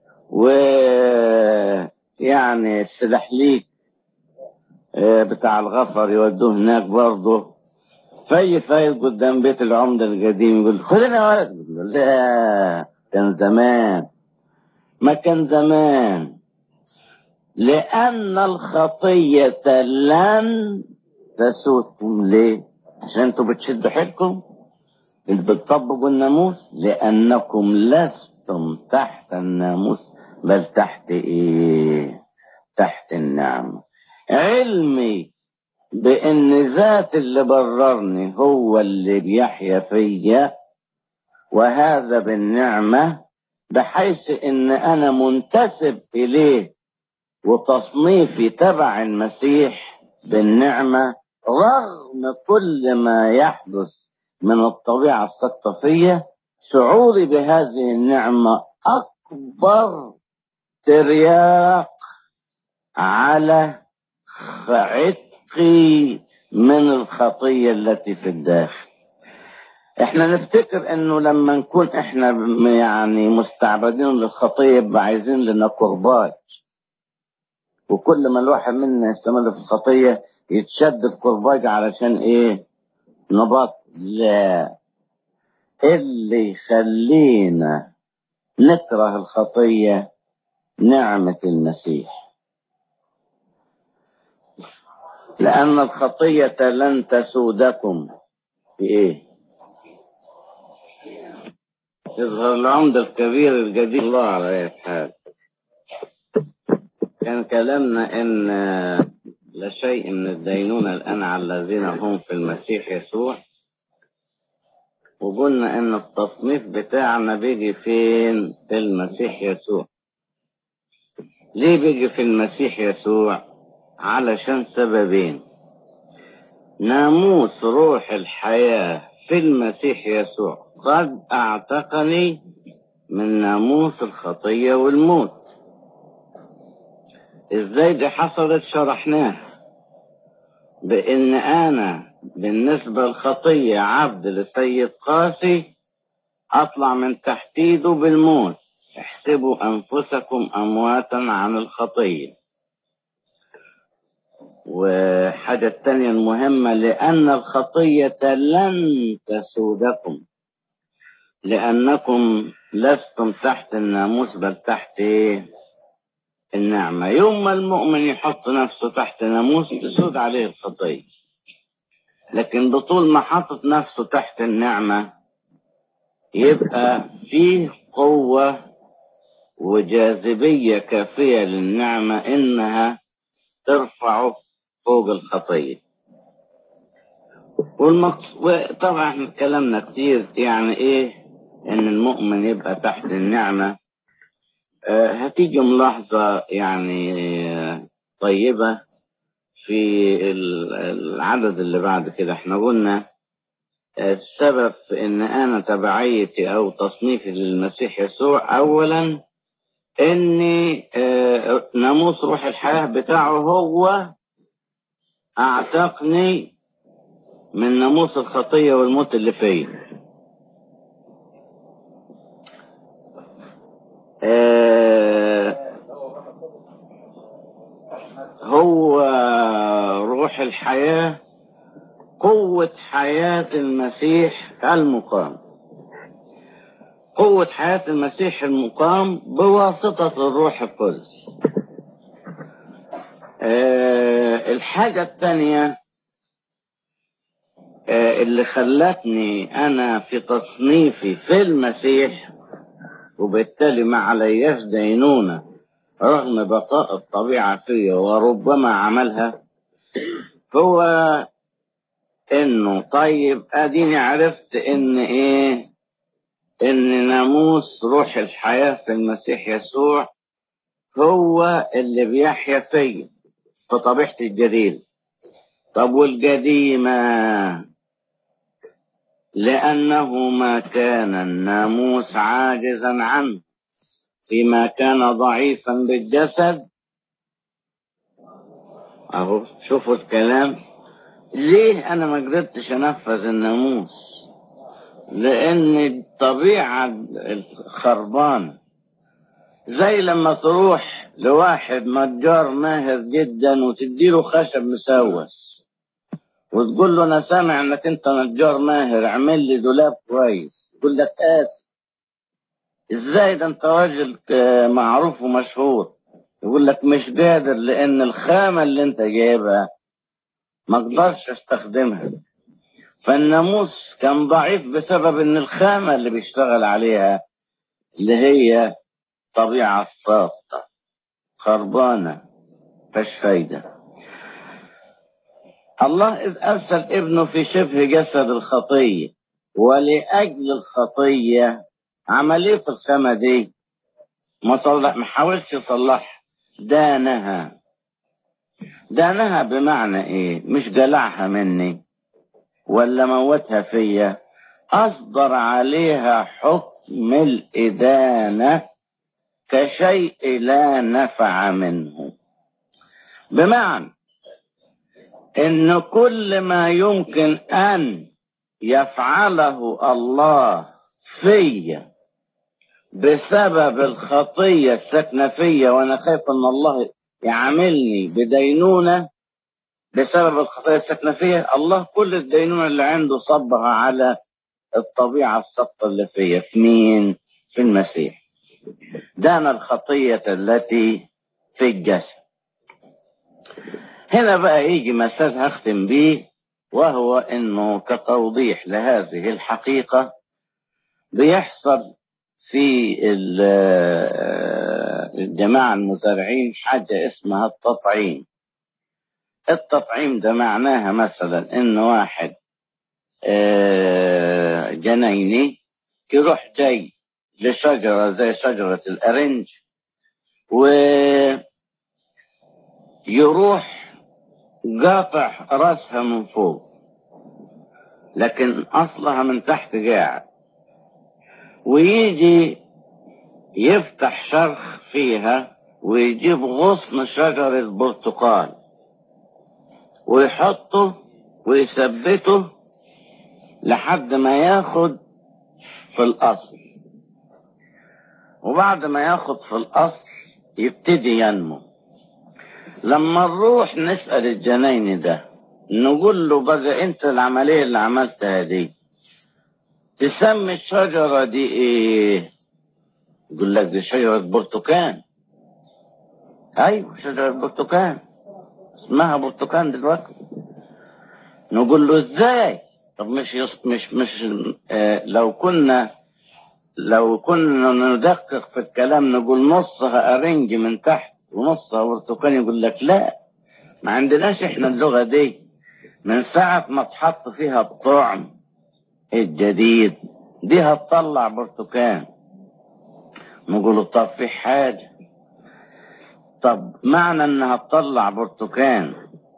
ويعني السلحليك آه، بتاع الغفر يودوه هناك برضه في فايز قدام بيت العمدة القديم يقول خلينا يا ولد يقول له لا كان زمان ما كان زمان لأن الخطية لن تسودكم ليه؟ عشان انتوا بتشدوا حيلكم اللي بتطبقوا الناموس لأنكم لستم تحت الناموس بل تحت ايه؟ تحت النعمة علمي بأن ذات اللي بررني هو اللي بيحيا فيا وهذا بالنعمة بحيث ان انا منتسب اليه وتصنيفي تبع المسيح بالنعمة رغم كل ما يحدث من الطبيعة الثقافية شعوري بهذه النعمة أكبر ترياق على عتقي من الخطية التي في الداخل احنا نفتكر انه لما نكون احنا م- يعني مستعبدين للخطية يبقى عايزين لنا قربات وكل ما الواحد منا يستمر في الخطية يتشد القرباج علشان ايه نبط لا اللي يخلينا نكره الخطية نعمة المسيح لأن الخطية لن تسودكم في ايه يظهر العمدة الكبير الجديد الله على أي حال كان كلامنا إن لا شيء من الدينونة الآن على الذين هم في المسيح يسوع وقلنا إن التصنيف بتاعنا بيجي فين في المسيح يسوع ليه بيجي في المسيح يسوع علشان سببين ناموس روح الحياة في المسيح يسوع قد اعتقني من ناموس الخطية والموت ازاي دي حصلت شرحناه بان انا بالنسبة للخطية عبد لسيد قاسي اطلع من تحت ايده بالموت احسبوا انفسكم امواتا عن الخطيه وحاجة التانية المهمة لأن الخطية لن تسودكم لأنكم لستم تحت الناموس بل تحت إيه؟ النعمة يوم ما المؤمن يحط نفسه تحت ناموس تسود عليه الخطية لكن بطول ما حطت نفسه تحت النعمة يبقى فيه قوة وجاذبية كافية للنعمة إنها ترفعه فوق الخطية والمقصود طبعا احنا اتكلمنا كتير يعني ايه ان المؤمن يبقى تحت النعمة اه هتيجي ملاحظة يعني آه، طيبة في ال- العدد اللي بعد كده احنا قلنا آه، السبب في ان انا تبعيتي او تصنيفي للمسيح يسوع اولا اني آه، ناموس روح الحياة بتاعه هو اعتقني من ناموس الخطية والموت اللي فيا آه، هو روح الحياة قوة حياة المسيح المقام قوة حياة المسيح المقام بواسطة الروح القدس آه، الحاجة الثانية آه، اللي خلتني أنا في تصنيفي في المسيح وبالتالي ما علياش دينونة رغم بقاء الطبيعة فيا وربما عملها هو انه طيب اديني عرفت ان ايه ان ناموس روح الحياة في المسيح يسوع هو اللي بيحيا فيا في طبيعتي الجديدة طب والقديمة لأنه ما كان الناموس عاجزا عنه فيما كان ضعيفا بالجسد اهو شوفوا الكلام ليه انا ما قدرتش انفذ الناموس لان الطبيعة الخربان زي لما تروح لواحد نجار ماهر جدا وتديله خشب مسوس وتقول له انا سامع انك انت نجار ماهر اعمل لي دولاب كويس يقول لك اسف ازاي ده انت راجل معروف ومشهور يقول لك مش قادر لان الخامة اللي انت جايبها ما اقدرش استخدمها فالناموس كان ضعيف بسبب ان الخامة اللي بيشتغل عليها اللي هي طبيعة ساقطة خربانة فش فايدة الله إذ أرسل ابنه في شبه جسد الخطية ولأجل الخطية عملية في الخامة دي ما صلح ما حاولش يصلحها دانها دانها بمعنى ايه مش جلعها مني ولا موتها فيا اصدر عليها حكم الادانة كشيء لا نفع منه بمعنى ان كل ما يمكن ان يفعله الله فيا بسبب الخطية الساكنة فيا وانا خايف ان الله يعاملني بدينونة بسبب الخطية الساكنة فيا الله كل الدينونة اللي عنده صبها على الطبيعة السقطة اللي فيا في مين في المسيح دان الخطية التي في الجسد هنا بقى يجي مساج هختم بيه وهو انه كتوضيح لهذه الحقيقة بيحصل في الجماعة المزارعين حاجة اسمها التطعيم التطعيم ده معناها مثلا ان واحد جنيني يروح جاي لشجرة زي شجرة الأرنج ويروح قاطع راسها من فوق لكن أصلها من تحت قاعد ويجي يفتح شرخ فيها ويجيب غصن شجرة برتقال ويحطه ويثبته لحد ما ياخد في الأصل وبعد ما ياخد في الأصل يبتدي ينمو لما نروح نسأل الجنين ده نقول له بقى انت العملية اللي عملتها دي تسمي الشجرة دي ايه يقول لك دي شجرة برتقان ايوه شجرة برتقان اسمها برتقان دلوقتي نقول له ازاي طب مش يص... مش مش آه لو كنا لو كنا ندقق في الكلام نقول نصها ارنج من تحت ونصها برتقاني يقول لك لا ما عندناش احنا اللغة دي من ساعة ما تحط فيها الطعم الجديد دي هتطلع برتقان نقول طب في حاجة طب معنى انها تطلع برتقان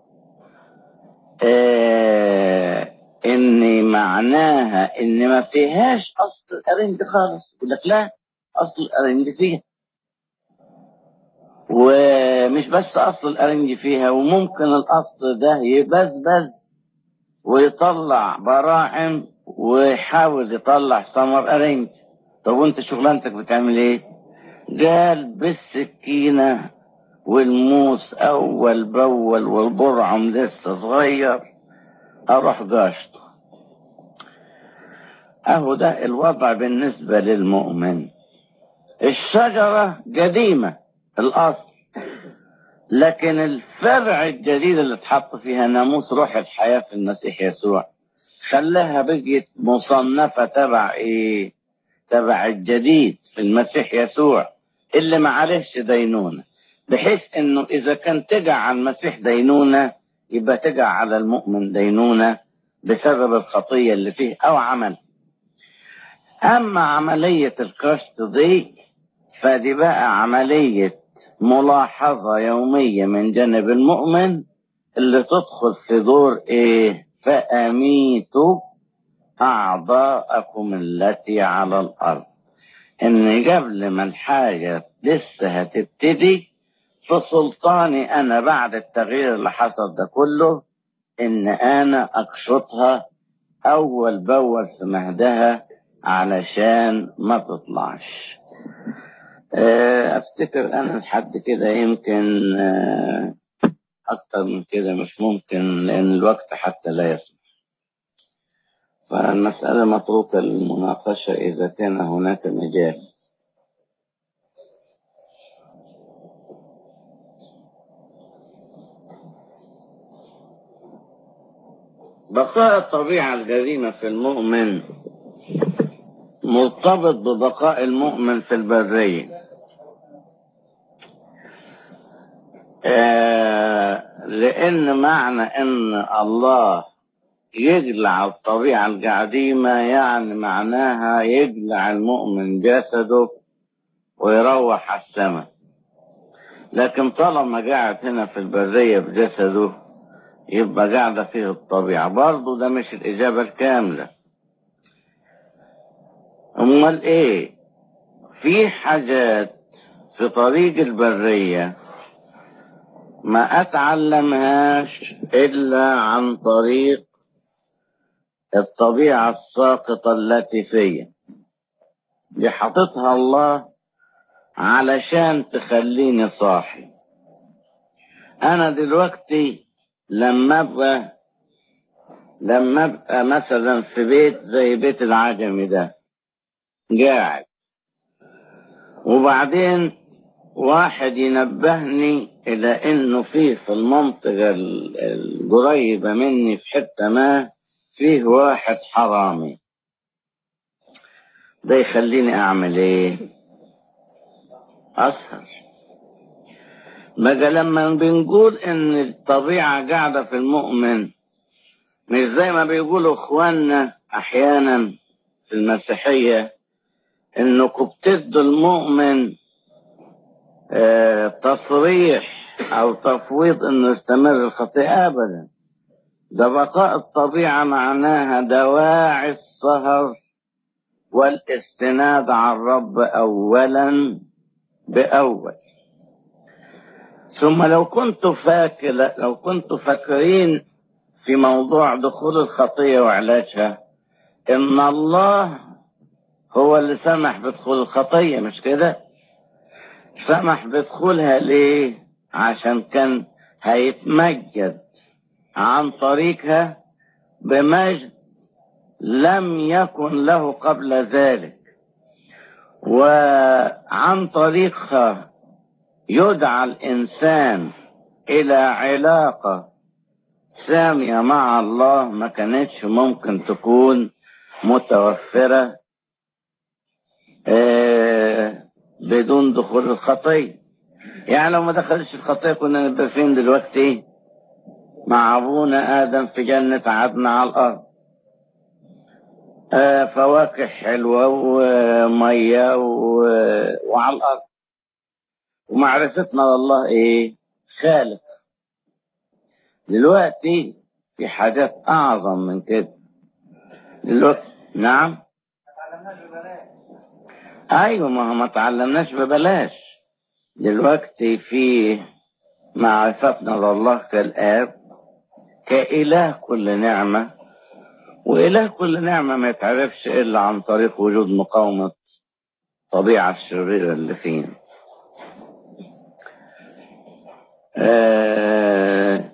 اه ان معناها ان ما فيهاش اصل الارنج خالص يقول لك لا اصل الارنج فيها ومش بس اصل الارنج فيها وممكن الاصل ده يبزبز ويطلع براعم ويحاول يطلع ثمر ارنج طب وانت شغلانتك بتعمل ايه قال بالسكينة والموس اول باول والبرعم لسه صغير اروح قاشطه اهو ده الوضع بالنسبة للمؤمن الشجرة قديمة الاصل لكن الفرع الجديد اللي اتحط فيها ناموس روح الحياة في المسيح يسوع خلاها بقيت مصنفة تبع ايه تبع الجديد في المسيح يسوع اللي ما عليهش دينونة بحيث انه اذا كان تجع على المسيح دينونة يبقى تقع على المؤمن دينونة بسبب الخطية اللي فيه أو عمل أما عملية الكشط دي فدي بقى عملية ملاحظة يومية من جانب المؤمن اللي تدخل في دور ايه فأميتوا أعضاءكم التي على الأرض إن قبل ما الحاجة لسه هتبتدي في سلطاني أنا بعد التغيير اللي حصل ده كله إن أنا أقشطها أول بأول في مهدها علشان ما تطلعش افتكر انا لحد كده يمكن اكتر من كده مش ممكن لان الوقت حتى لا يسمح فالمسألة متروكة للمناقشة اذا كان هناك مجال بقاء الطبيعة الجريمة في المؤمن مرتبط ببقاء المؤمن في البرية آه لأن معنى أن الله يجلع الطبيعة القديمة يعني معناها يجلع المؤمن جسده ويروح على السماء لكن طالما قاعد هنا في البرية بجسده يبقى قاعدة فيه الطبيعة برضه ده مش الإجابة الكاملة امال ايه في حاجات في طريق البرية ما اتعلمهاش الا عن طريق الطبيعة الساقطة التي فيا دي حاططها الله علشان تخليني صاحي انا دلوقتي لما ابقى لما ابقى مثلا في بيت زي بيت العجمي ده قاعد وبعدين واحد ينبهني الى انه فيه في المنطقة القريبة مني في حتة ما فيه واحد حرامي ده يخليني اعمل ايه اسهر بقى لما بنقول ان الطبيعة قاعدة في المؤمن مش زي ما بيقولوا اخواننا احيانا في المسيحية انكم بتدوا المؤمن اه تصريح او تفويض انه يستمر الخطيئة ابدا ده بقاء الطبيعة معناها دواعي السهر والاستناد على الرب اولا باول ثم لو كنت فاكر لو كنت فاكرين في موضوع دخول الخطية وعلاجها ان الله هو اللي سمح بدخول الخطية مش كده سمح بدخولها ليه عشان كان هيتمجد عن طريقها بمجد لم يكن له قبل ذلك وعن طريقها يدعى الإنسان إلى علاقة سامية مع الله ما كانتش ممكن تكون متوفرة آه بدون دخول الخطية يعني لو ما دخلش الخطية كنا نبقى فين دلوقتي مع أبونا آدم في جنة عدن على الأرض آه فواكه حلوة ومية و... وعلى الأرض ومعرفتنا لله إيه خالق دلوقتي في حاجات أعظم من كده دلوقتي نعم أيوة ما ما تعلمناش ببلاش دلوقتي في معرفتنا لله كالآب كإله كل نعمة وإله كل نعمة ما يتعرفش إلا عن طريق وجود مقاومة الطبيعة الشريرة اللي فينا آه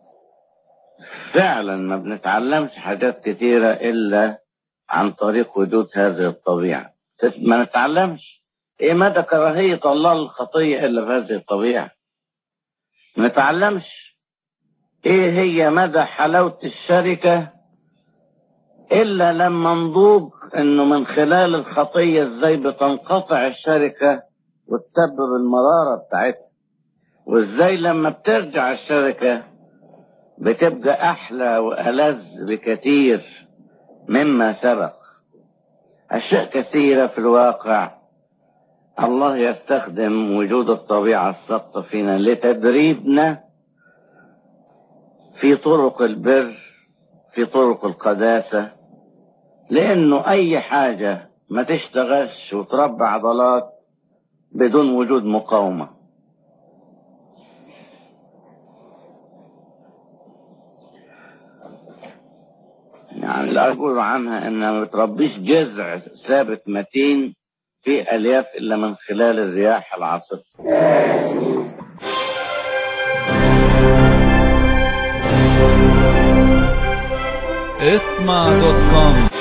فعلا ما بنتعلمش حاجات كتيرة إلا عن طريق وجود هذه الطبيعة ما نتعلمش إيه مدى كراهية الله للخطية إلا في هذه الطبيعة ما نتعلمش إيه هي مدى حلاوة الشركة إلا لما نضوج إنه من خلال الخطية إزاي بتنقطع الشركة وتسبب المرارة بتاعتها وإزاي لما بترجع الشركة بتبقى أحلى وألذ بكثير مما سبق أشياء كثيرة في الواقع الله يستخدم وجود الطبيعة السقط فينا لتدريبنا في طرق البر في طرق القداسة لأنه أي حاجة ما تشتغلش وتربى عضلات بدون وجود مقاومة يعني اللي أقول عنها إنها ما بتربيش جذع ثابت متين في ألياف إلا من خلال الرياح العاصفة اسمع دوت كوم